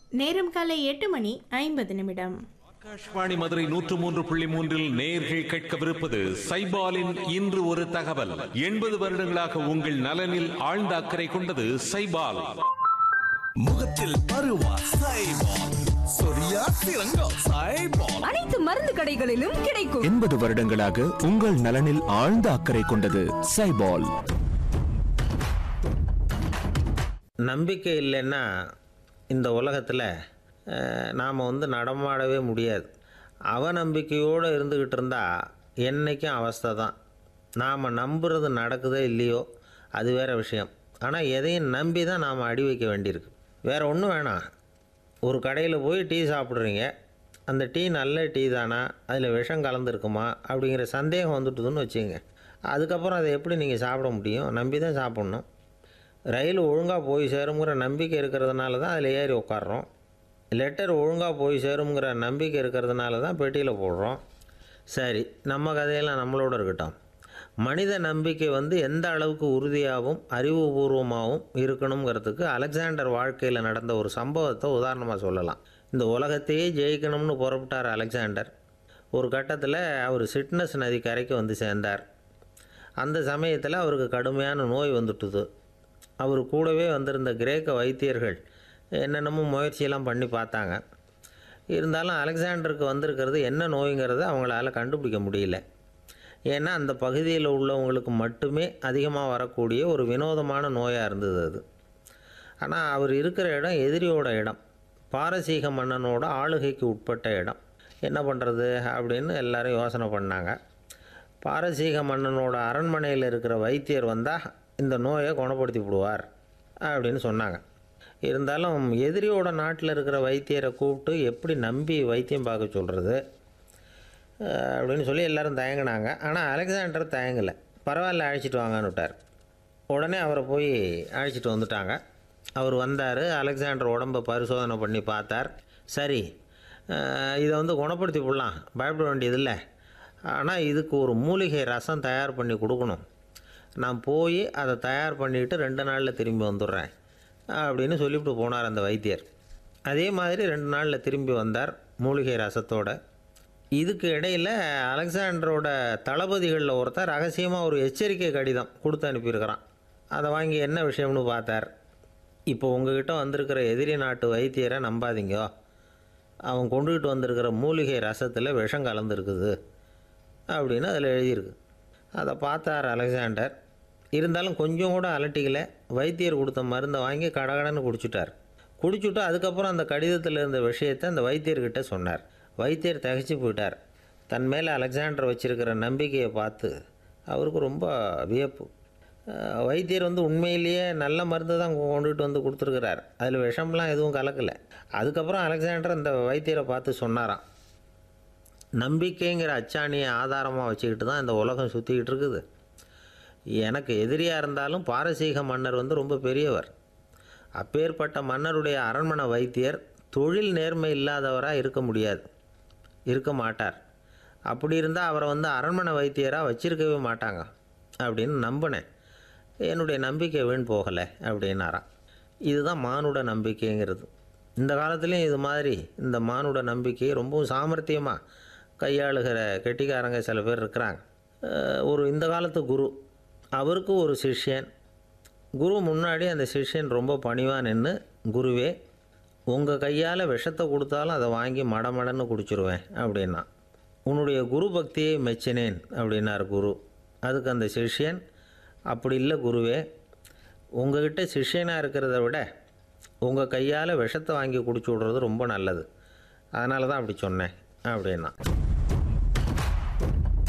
நேரம் காலை எட்டு மணி ஐம்பது நிமிடம் ஆகாஷ்வாணி மதுரை நூற்று மூன்று புள்ளி மூன்றில் நேர்கள் கேட்கவிருப்பது சைபாலின் இன்று ஒரு தகவல் எண்பது வருடங்களாக உங்கள் நலனில் ஆழ்ந்த அக்கறை கொண்டது சைபால் முகத்தில் பருவா சைபால் சொரியா சிறங்கம் சைபால் அனைத்து மருந்து கடைகளிலும் கிடைக்கும் எண்பது வருடங்களாக உங்கள் நலனில் ஆழ்ந்த அக்கறை கொண்டது சைபால் நம்பிக்கை இல்லைன்னா இந்த உலகத்தில் நாம் வந்து நடமாடவே முடியாது அவநம்பிக்கையோடு இருந்துக்கிட்டு இருந்தால் என்றைக்கும் அவஸ்தை தான் நாம் நம்புறது நடக்குதோ இல்லையோ அது வேறு விஷயம் ஆனால் எதையும் நம்பி தான் நாம் அடி வைக்க வேண்டியிருக்கு வேறு ஒன்றும் வேணாம் ஒரு கடையில் போய் டீ சாப்பிட்றீங்க அந்த டீ நல்ல டீ தானா அதில் விஷம் கலந்துருக்குமா அப்படிங்கிற சந்தேகம் வந்துட்டுதுன்னு வச்சுங்க அதுக்கப்புறம் அதை எப்படி நீங்கள் சாப்பிட முடியும் நம்பி தான் சாப்பிட்ணும் ரயில் ஒழுங்காக போய் சேருங்கிற நம்பிக்கை இருக்கிறதுனால தான் அதில் ஏறி உட்காடுறோம் லெட்டர் ஒழுங்காக போய் சேருங்கிற நம்பிக்கை இருக்கிறதுனால தான் பெட்டியில் போடுறோம் சரி நம்ம கதையெல்லாம் நம்மளோட இருக்கட்டும் மனித நம்பிக்கை வந்து எந்த அளவுக்கு உறுதியாகவும் அறிவுபூர்வமாகவும் இருக்கணுங்கிறதுக்கு அலெக்சாண்டர் வாழ்க்கையில் நடந்த ஒரு சம்பவத்தை உதாரணமாக சொல்லலாம் இந்த உலகத்தையே ஜெயிக்கணும்னு புறப்பட்டார் அலெக்சாண்டர் ஒரு கட்டத்தில் அவர் சிட்னஸ் நதி கரைக்கு வந்து சேர்ந்தார் அந்த சமயத்தில் அவருக்கு கடுமையான நோய் வந்துட்டுது அவர் கூடவே வந்திருந்த கிரேக்க வைத்தியர்கள் என்னென்னமோ முயற்சியெல்லாம் பண்ணி பார்த்தாங்க இருந்தாலும் அலெக்சாண்டருக்கு வந்திருக்கிறது என்ன நோய்ங்கிறத அவங்களால கண்டுபிடிக்க முடியல ஏன்னா அந்த பகுதியில் உள்ளவங்களுக்கு மட்டுமே அதிகமாக வரக்கூடிய ஒரு வினோதமான நோயாக இருந்தது அது ஆனால் அவர் இருக்கிற இடம் எதிரியோட இடம் பாரசீக மன்னனோட ஆளுகைக்கு உட்பட்ட இடம் என்ன பண்ணுறது அப்படின்னு எல்லாரும் யோசனை பண்ணாங்க பாரசீக மன்னனோட அரண்மனையில் இருக்கிற வைத்தியர் வந்தால் இந்த நோயை குணப்படுத்தி விடுவார் அப்படின்னு சொன்னாங்க இருந்தாலும் எதிரியோட நாட்டில் இருக்கிற வைத்தியரை கூப்பிட்டு எப்படி நம்பி வைத்தியம் பார்க்க சொல்கிறது அப்படின்னு சொல்லி எல்லாரும் தயங்கினாங்க ஆனால் அலெக்சாண்டர் தயங்கலை பரவாயில்ல அழைச்சிட்டு வாங்கன்னு விட்டார் உடனே அவரை போய் அழைச்சிட்டு வந்துட்டாங்க அவர் வந்தார் அலெக்சாண்டர் உடம்பை பரிசோதனை பண்ணி பார்த்தார் சரி அஹ், இதை வந்து குணப்படுத்தி விடலாம் பயப்பட வேண்டியதில்லை ஆனால் இதுக்கு ஒரு மூலிகை ரசம் தயார் பண்ணி கொடுக்கணும் நான் போய் அதை தயார் பண்ணிவிட்டு ரெண்டு நாளில் திரும்பி வந்துடுறேன் அப்படின்னு சொல்லிவிட்டு போனார் அந்த வைத்தியர் அதே மாதிரி ரெண்டு நாளில் திரும்பி வந்தார் மூலிகை ரசத்தோட இதுக்கு இடையில் அலெக்சாண்டரோட தளபதிகளில் ஒருத்தர் ரகசியமாக ஒரு எச்சரிக்கை கடிதம் கொடுத்து அனுப்பியிருக்கிறான் அதை வாங்கி என்ன விஷயம்னு பார்த்தார் இப்போ உங்ககிட்ட வந்திருக்கிற எதிரி நாட்டு வைத்தியரை நம்பாதீங்க அவன் கொண்டுகிட்டு வந்திருக்கிற மூலிகை ரசத்தில் விஷம் கலந்துருக்குது அப்படின்னு அதில் எழுதியிருக்கு அதை பார்த்தார் அலெக்சாண்டர் இருந்தாலும் கொஞ்சம் கூட அலட்டிக்கல வைத்தியர் கொடுத்த மருந்தை வாங்கி கடகடன்னு குடிச்சிட்டார் குடிச்சுட்டு அதுக்கப்புறம் அந்த கடிதத்தில் இருந்த விஷயத்தை அந்த வைத்தியர்கிட்ட சொன்னார் வைத்தியர் தகைச்சு போயிட்டார் தன் மேலே அலெக்சாண்டர் வச்சிருக்கிற நம்பிக்கையை பார்த்து அவருக்கு ரொம்ப வியப்பு அஹ் வைத்தியர் வந்து உண்மையிலேயே நல்ல மருந்து தான் கொண்டுகிட்டு வந்து கொடுத்துருக்கிறார் அதில் விஷம்லாம் எதுவும் கலக்கலை அதுக்கப்புறம் அலெக்சாண்டர் அந்த வைத்தியரை பார்த்து சொன்னாராம் நம்பிக்கைங்கிற அச்சாணியை ஆதாரமாக வச்சுக்கிட்டு தான் இந்த உலகம் சுற்றிக்கிட்டு இருக்குது எனக்கு எதிரியாக இருந்தாலும் பாரசீக மன்னர் வந்து ரொம்ப பெரியவர் அப்பேற்பட்ட மன்னருடைய அரண்மனை வைத்தியர் தொழில் நேர்மை இல்லாதவராக இருக்க முடியாது இருக்க மாட்டார் அப்படி இருந்தால் அவரை வந்து அரண்மனை வைத்தியராக வச்சிருக்கவே மாட்டாங்க அப்படின்னு நம்பினேன் என்னுடைய நம்பிக்கை வீண் போகலை அப்படின்னாராம் இதுதான் மானுட நம்பிக்கைங்கிறது இந்த காலத்துலேயும் இது மாதிரி இந்த மானுட நம்பிக்கையை ரொம்பவும் சாமர்த்தியமாக கையாளுகிற கெட்டிக்காரங்க சில பேர் இருக்கிறாங்க அஹ் ஒரு இந்த காலத்து குரு அவருக்கு ஒரு சிஷ்யன் குரு முன்னாடி அந்த சிஷ்யன் ரொம்ப பணிவாக நின்று குருவே உங்கள் கையால் விஷத்தை கொடுத்தாலும் அதை வாங்கி மடமடன்னு குடிச்சிருவேன் அப்படின்னா உன்னுடைய குரு பக்தியை மெச்சினேன் அப்படின்னார் குரு அதுக்கு அந்த சிஷ்யன் அப்படி இல்லை குருவே உங்ககிட்ட சிஷ்யனாக இருக்கிறத விட உங்கள் கையால் விஷத்தை வாங்கி குடிச்சு விட்றது ரொம்ப நல்லது அதனால தான் அப்படி சொன்னேன் அப்படின்னா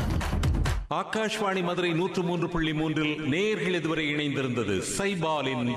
ஆகாஷ்வாணி மதுரை நூற்று மூன்று புள்ளி மூன்றில் நேர்கள் இதுவரை இணைந்திருந்தது சைபாலின்